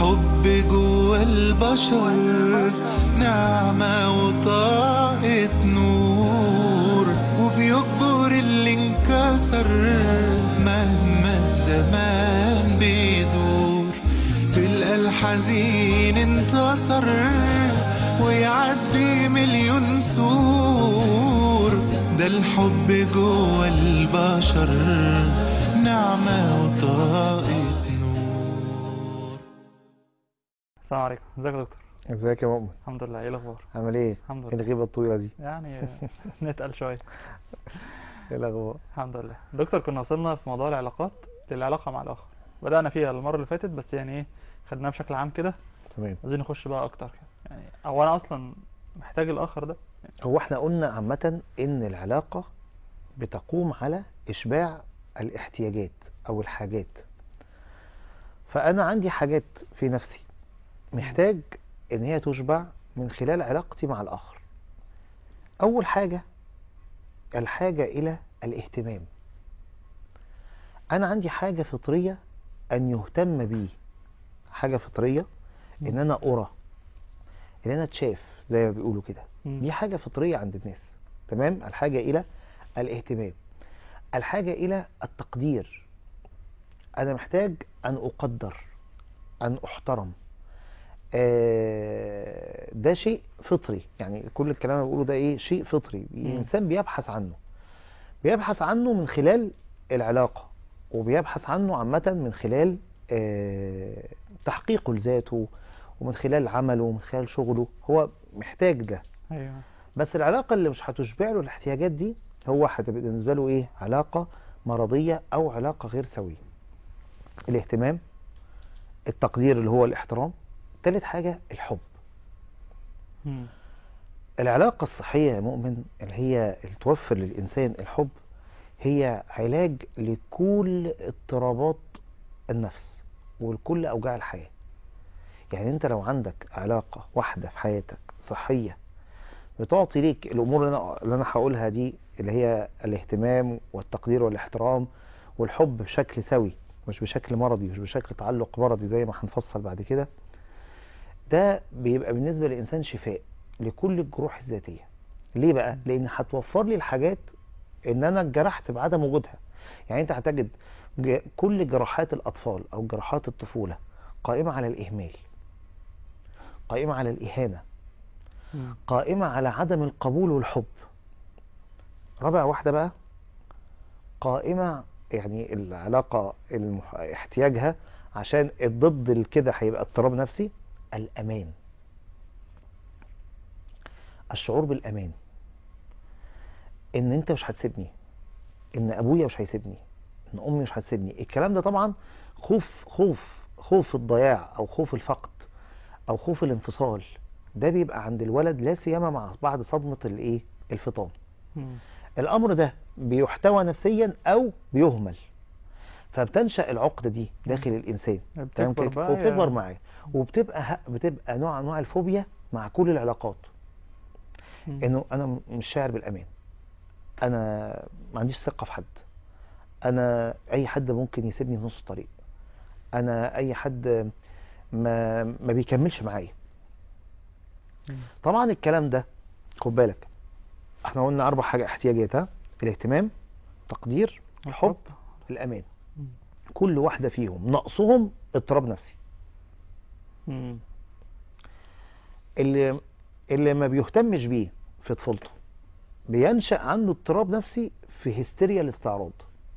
الحب جوا البشر نعمة وطاقة نور وبيكبر اللي انكسر مهما الزمان بيدور تلقى الحزين انتصر ويعدي مليون سور ده الحب جوا البشر نعمة وطاقة نور السلام عليكم ازيك يا دكتور ازيك يا مؤمن الحمد لله ايه الاخبار عامل ايه الحمد ايه لله الغيبه الطويله دي يعني نتقل شويه ايه الاخبار الحمد لله دكتور كنا وصلنا في موضوع العلاقات للعلاقه مع الاخر بدأنا فيها المره اللي فاتت بس يعني ايه خدناها بشكل عام كده تمام عايزين نخش بقى اكتر كده يعني هو انا اصلا محتاج الاخر ده هو احنا قلنا عامه ان العلاقه بتقوم على اشباع الاحتياجات او الحاجات فانا عندي حاجات في نفسي محتاج ان هي تشبع من خلال علاقتي مع الاخر اول حاجه الحاجه الى الاهتمام انا عندي حاجه فطريه ان يهتم بي حاجه فطريه ان انا ارى ان انا اتشاف زي ما بيقولوا كده مم. دي حاجه فطريه عند الناس تمام الحاجه الى الاهتمام الحاجه الى التقدير انا محتاج ان اقدر ان احترم آه، ده شيء فطري يعني كل الكلام اللي بقوله ده ايه شيء فطري الانسان بيبحث عنه بيبحث عنه من خلال العلاقه وبيبحث عنه عامه من خلال آه، تحقيقه لذاته ومن خلال عمله ومن خلال شغله هو محتاج ده ايوه بس العلاقة اللي مش هتشبع له الاحتياجات دي هو هتبقى بالنسبة له ايه علاقة مرضية او علاقة غير سوية الاهتمام التقدير اللي هو الاحترام تالت حاجة الحب مم. العلاقة الصحية يا مؤمن اللي هي اللي توفر للإنسان الحب هي علاج لكل اضطرابات النفس ولكل أوجاع الحياة يعني أنت لو عندك علاقة واحدة في حياتك صحية بتعطي ليك الأمور اللي أنا, اللي أنا هقولها دي اللي هي الاهتمام والتقدير والاحترام والحب بشكل سوي مش بشكل مرضي مش بشكل تعلق مرضي زي ما هنفصل بعد كده ده بيبقى بالنسبة للإنسان شفاء لكل الجروح الذاتية ليه بقى؟ لأن هتوفر لي الحاجات إن أنا اتجرحت بعدم وجودها يعني أنت هتجد ج- كل جراحات الأطفال أو جراحات الطفولة قائمة على الإهمال قائمة على الإهانة مم. قائمة على عدم القبول والحب رابع واحدة بقى قائمة يعني العلاقة المح... احتياجها عشان الضد الكده هيبقى اضطراب نفسي الأمان الشعور بالأمان إن أنت مش هتسيبني إن أبويا مش هيسيبني إن أمي مش هتسيبني الكلام ده طبعا خوف خوف خوف الضياع أو خوف الفقد أو خوف الانفصال ده بيبقى عند الولد لا سيما مع بعد صدمة الايه الفطام مم. الامر ده بيحتوى نفسيا او بيهمل فبتنشأ العقدة دي داخل الانسان تمام بتكبر كده؟ بقى وبتكبر يا- معاه وبتبقى ه- بتبقى نوع انواع الفوبيا مع كل العلاقات مم. انه انا م- مش شاعر بالامان انا ما عنديش ثقة في حد انا اي حد ممكن يسيبني في نص الطريق انا اي حد ما ما بيكملش معايا مم. طبعا الكلام ده خد بالك احنا قلنا اربع حاجة احتياجات ها الاهتمام تقدير الحب الامان مم. كل واحدة فيهم نقصهم اضطراب نفسي مم. اللي اللي ما بيهتمش بيه في طفولته بينشأ عنده اضطراب نفسي في هستيريا الاستعراض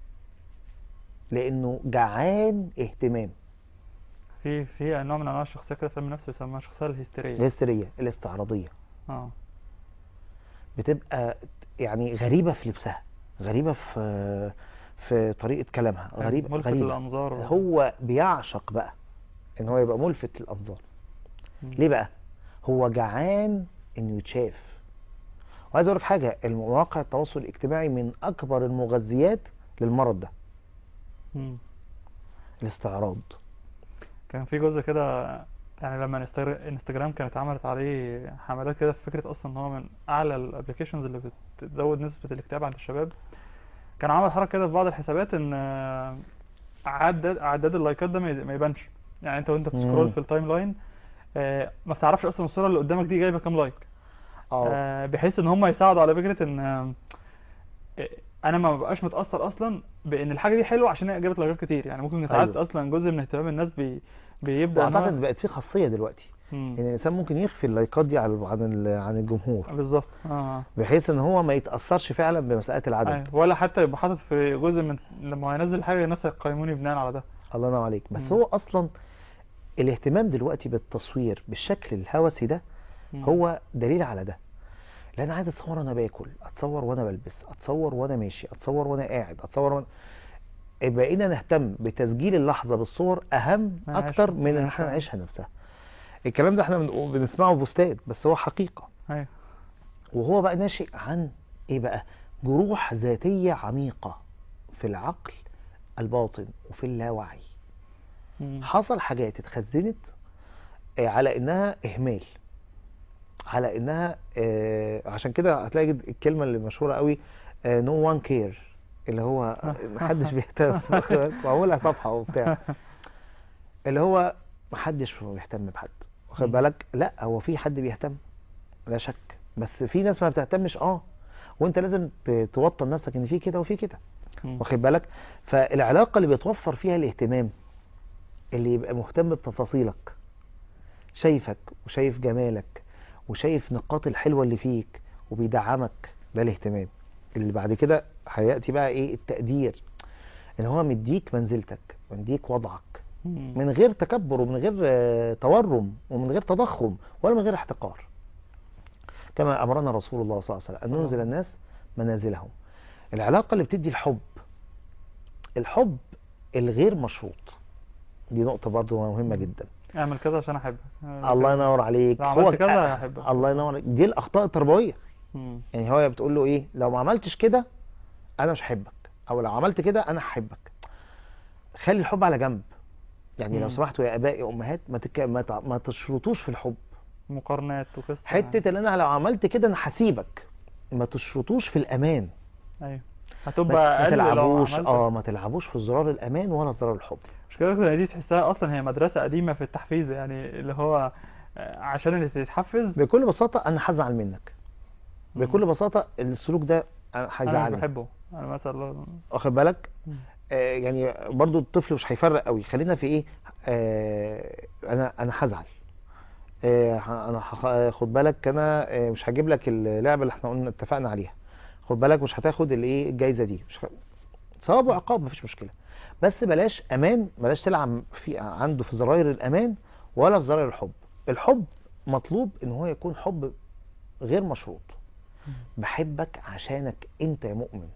لانه جعان اهتمام في في نوع من انواع الشخصيه كده في علم النفس بيسموها الشخصيه الهستيريه الهستيريا الاستعراضية اه بتبقى يعني غريبة في لبسها غريبة في في طريقة كلامها غريبة ملفت غريبة للانظار و- هو بيعشق بقى ان هو يبقى ملفت للانظار مم. ليه بقى هو جعان انه يتشاف وعايز اقول لك حاجه المواقع التواصل الاجتماعي من اكبر المغذيات للمرض ده مم. الاستعراض كان في جزء كده يعني لما انستغر- انستجرام كانت عملت عليه حملات كده في فكرة اصلا ان هو من اعلى الابليكيشنز اللي بتزود نسبة الاكتئاب عند الشباب كان عمل حركة كده في بعض الحسابات ان آه، عدد اعداد اللايكات ده ما ي- ما يبانش يعني انت وانت بتسكرول مم. في التايم لاين آه، ما بتعرفش اصلا الصوره اللي قدامك دي جايبه كام لايك اه آه، بحيث ان هم يساعدوا على فكره ان آه، انا ما ببقاش متاثر اصلا بان الحاجه دي حلوه عشان هي جابت لايكات كتير يعني ممكن ساعات أيوة. اصلا جزء من اهتمام الناس بي بيبدا ان واعتقد هو بقت في خاصيه دلوقتي مم. ان الانسان ممكن يخفي اللايكات دي عن عن ال- عن الجمهور بالظبط اه بحيث ان هو ما يتاثرش فعلا بمساله العدد أيوة. ولا حتى يبقى حاطط في جزء من لما هينزل حاجه الناس هيقيموني بناء على ده الله ينور عليك بس مم. هو اصلا الاهتمام دلوقتي بالتصوير بالشكل الهوسي ده مم. هو دليل على ده لان عايز اتصور وانا باكل اتصور وانا بلبس اتصور وانا ماشي اتصور وانا قاعد اتصور وانا بقينا نهتم بتسجيل اللحظه بالصور اهم ما نعيش- اكتر من ان نعيش احنا فعلا. نعيشها نفسها الكلام ده احنا بن- بنسمعه في بوستات بس هو حقيقه ايوه وهو بقى ناشئ عن ايه بقى جروح ذاتيه عميقه في العقل الباطن وفي اللاوعي مم. حصل حاجات اتخزنت آه، على انها اهمال على انها آه، عشان كده هتلاقي الكلمه اللي مشهوره قوي نو وان كير اللي هو محدش بيهتم وعملها صفحه وبتاع اللي هو محدش بيهتم بحد واخد مم. بالك لا هو في حد بيهتم لا شك بس في ناس ما بتهتمش اه وانت لازم ت- توطن نفسك ان في كده وفي كده مم. واخد بالك فالعلاقه اللي بيتوفر فيها الاهتمام اللي يبقى مهتم بتفاصيلك شايفك وشايف جمالك وشايف نقاط الحلوه اللي فيك وبيدعمك ده الاهتمام اللي بعد كده هياتي بقى ايه التقدير ان هو مديك منزلتك مديك وضعك مم. من غير تكبر ومن غير آه، تورم ومن غير تضخم ولا من غير احتقار كما امرنا رسول الله صلى الله عليه وسلم ان صلى ننزل الله. الناس منازلهم العلاقه اللي بتدي الحب الحب الغير مشروط دي نقطه برضو مهمه جدا اعمل كذا عشان احبك آه، الله ينور عليك لو عملت كذا هحبك. الله ينور عليك دي الاخطاء التربويه مم. يعني هو بتقول له ايه لو ما عملتش كده انا مش هحبك او لو عملت كده انا هحبك خلي الحب على جنب يعني لو مم. سمحتوا يا اباء يا امهات ما تك... ما, ت... ما تشرطوش في الحب مقارنات وقصة حته اللي انا لو عملت كده انا هسيبك ما تشرطوش في الامان ايوه ما, هتبقى ما اقل لو تلعبوش عملت اه ما تلعبوش في زرار الامان ولا زرار الحب مش كده دي تحسها اصلا هي مدرسة قديمة في التحفيز يعني اللي هو آه، عشان اللي تتحفز بكل بساطه انا هزعل منك بكل بساطه السلوك ده أنا انا مش هيزعلني بحبه انا مثلا واخد بالك مم. آه، يعني برضو الطفل مش هيفرق قوي خلينا في ايه آه انا انا هزعل آه ه- انا هخ- خد بالك انا آه، مش هجيب لك اللعبه اللي احنا قلنا اتفقنا عليها خد بالك مش هتاخد الايه الجايزه دي مش ه... ثواب وعقاب مفيش مشكله بس بلاش امان بلاش تلعب في عنده في زراير الامان ولا في زراير الحب الحب مطلوب ان هو يكون حب غير مشروط بحبك عشانك انت يا مؤمن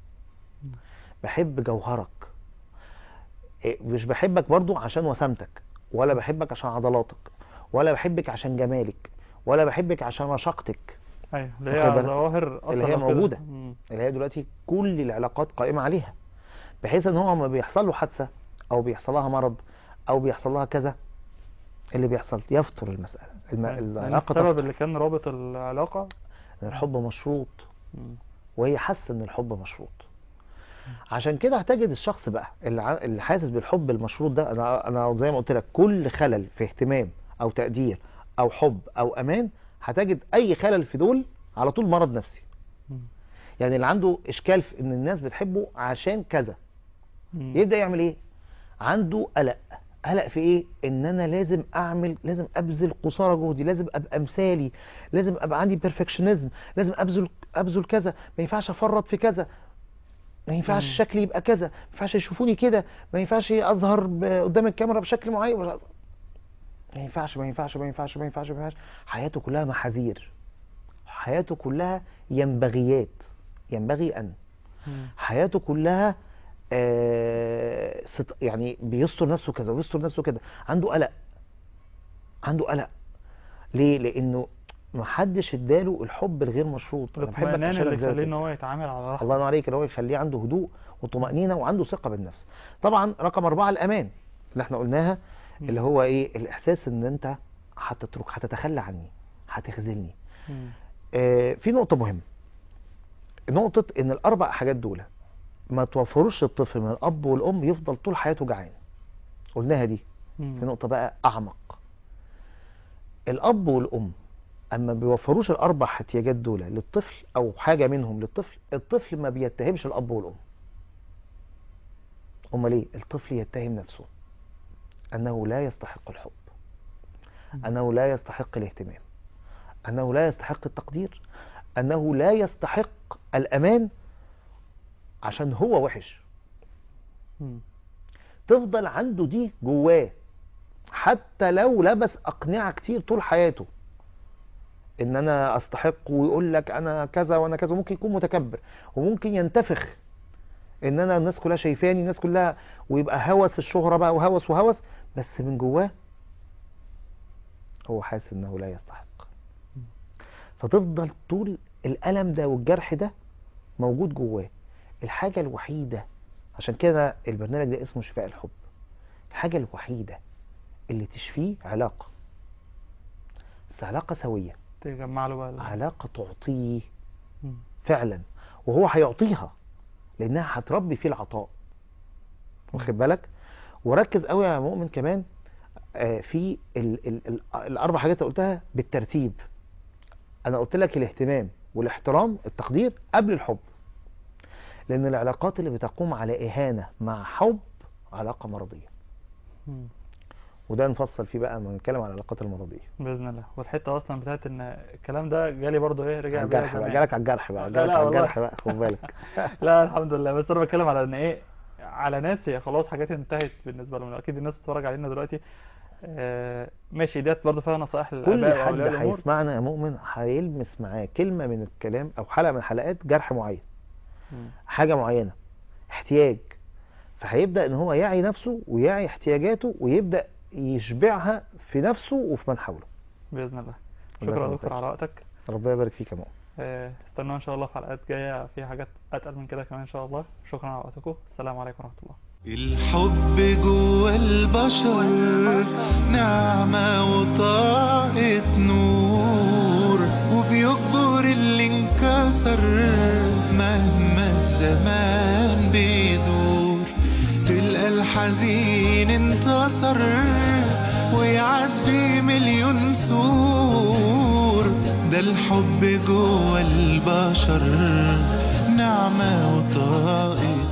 بحب جوهرك إيه، مش بحبك برضو عشان وسامتك ولا بحبك عشان عضلاتك ولا بحبك عشان جمالك ولا بحبك عشان رشاقتك ايوه اللي واخد هي بالك؟ ظواهر اصلا اللي هي لو كده. موجودة. مم. اللي هي دلوقتي كل العلاقات قائمة عليها بحيث ان هو لما بيحصل له حادثة او بيحصل لها مرض او بيحصل لها كذا اللي بيحصل يفطر المسألة الم... أيوة. لأن العلاقة السبب تفطر اللي كان رابط العلاقة إن الحب مشروط مم. وهي حاسه ان الحب مشروط عشان كده هتجد الشخص بقى اللي ع- اللي حاسس بالحب المشروط ده انا انا زي ما قلت لك كل خلل في اهتمام او تقدير او حب او امان هتجد اي خلل في دول على طول مرض نفسي مم. يعني اللي عنده اشكال في ان الناس بتحبه عشان كذا مم. يبدا يعمل ايه عنده قلق قلق في ايه ان انا لازم اعمل لازم ابذل قصارى جهدي لازم ابقى مثالي لازم ابقى عندي بيرفكشنزم لازم ابذل ابذل كذا ما ينفعش افرط في كذا ما ينفعش مم. شكلي يبقى كذا ما ينفعش يشوفوني كده ما ينفعش اظهر ب- قدام الكاميرا بشكل معين ما ينفعش ما ينفعش ما ينفعش ما ينفعش ما ينفعش حياته كلها محاذير حياته كلها ينبغيات ينبغي ان مم. حياته كلها آه ست يعني بيستر نفسه كذا ويستر نفسه كده عنده قلق عنده قلق ليه لانه محدش اداله الحب الغير مشروط انا بحبك الاطمئنان عشانك اللي يخليه ان ذاتك هو يتعامل على راحته الله ينور عليك اللي هو يخليه عنده هدوء وطمأنينة وعنده ثقة بالنفس طبعا رقم أربعة الأمان اللي احنا قلناها مم. اللي هو ايه الإحساس ان انت هتترك هتتخلى عني هتخذلني مم. آه في نقطة مهمة نقطة ان الأربع حاجات دول ما توفروش الطفل من الأب والأم يفضل طول حياته جعان قلناها دي مم. في نقطة بقى أعمق الأب والأم أما بيوفروش الأربع احتياجات دول للطفل أو حاجة منهم للطفل الطفل ما بيتهمش الأب والأم أمال ليه؟ الطفل يتهم نفسه أنه لا يستحق الحب مم. أنه لا يستحق الاهتمام أنه لا يستحق التقدير أنه لا يستحق الأمان عشان هو وحش مم. تفضل عنده دي جواه حتى لو لبس أقنعة كتير طول حياته ان انا استحق ويقول لك انا كذا وانا كذا ممكن يكون متكبر وممكن ينتفخ ان انا الناس كلها شايفاني الناس كلها ويبقى هوس الشهرة بقى وهوس وهوس بس من جواه هو حاسس انه لا يستحق فتفضل طول الألم ده والجرح ده موجود جواه الحاجة الوحيدة عشان كده البرنامج ده اسمه شفاء الحب الحاجة الوحيدة اللي تشفيه علاقة بس علاقة سوية تجمع له بقى ال- علاقة تعطيه مم. فعلا وهو هيعطيها لانها هتربي فيه العطاء واخد بالك وركز قوي يا مؤمن كمان آه، في ال ال ال الاربع حاجات اللي قلتها بالترتيب انا قلت لك الاهتمام والاحترام التقدير قبل الحب لان العلاقات اللي بتقوم على اهانة مع حب علاقة مرضية مم. وده نفصل فيه بقى لما نتكلم عن العلاقات المرضية باذن الله والحته اصلا بتاعت ان الكلام ده جالي برضه ايه رجع على بيا الجرح بقى زمان. جالك على الجرح بقى لا، جالك لا على والله. الجرح بقى خد بالك لا الحمد لله بس انا بتكلم على ان ايه على ناس هي خلاص حاجات انتهت بالنسبه لهم اكيد الناس بتتفرج علينا دلوقتي آه، ماشي ديت برضه فيها نصائح كل للاباء حد واولياء الامور هيسمعنا يا مؤمن هيلمس معاه كلمة من الكلام او حلقة من حلقات جرح معين مم. حاجة معينة احتياج فهيبدأ ان هو يعي نفسه ويعي احتياجاته ويبدأ يشبعها في نفسه وفي من حوله باذن الله الله شكرا يا يخليك. دكتور على وقتك ربنا يبارك فيك يا مؤمن آه، استنوا ان شاء الله في حلقات جايه فيها حاجات اتقل من كده كمان ان شاء الله شكرا على وقتكم السلام عليكم ورحمه الله الحب جوا البشر نعمة وطاقة نور وبيكبر اللي انكسر مهما الزمان بيدور تلقى الحزين انتصر ويعدي مليون سور ده الحب جوا البشر نعمة وطاقة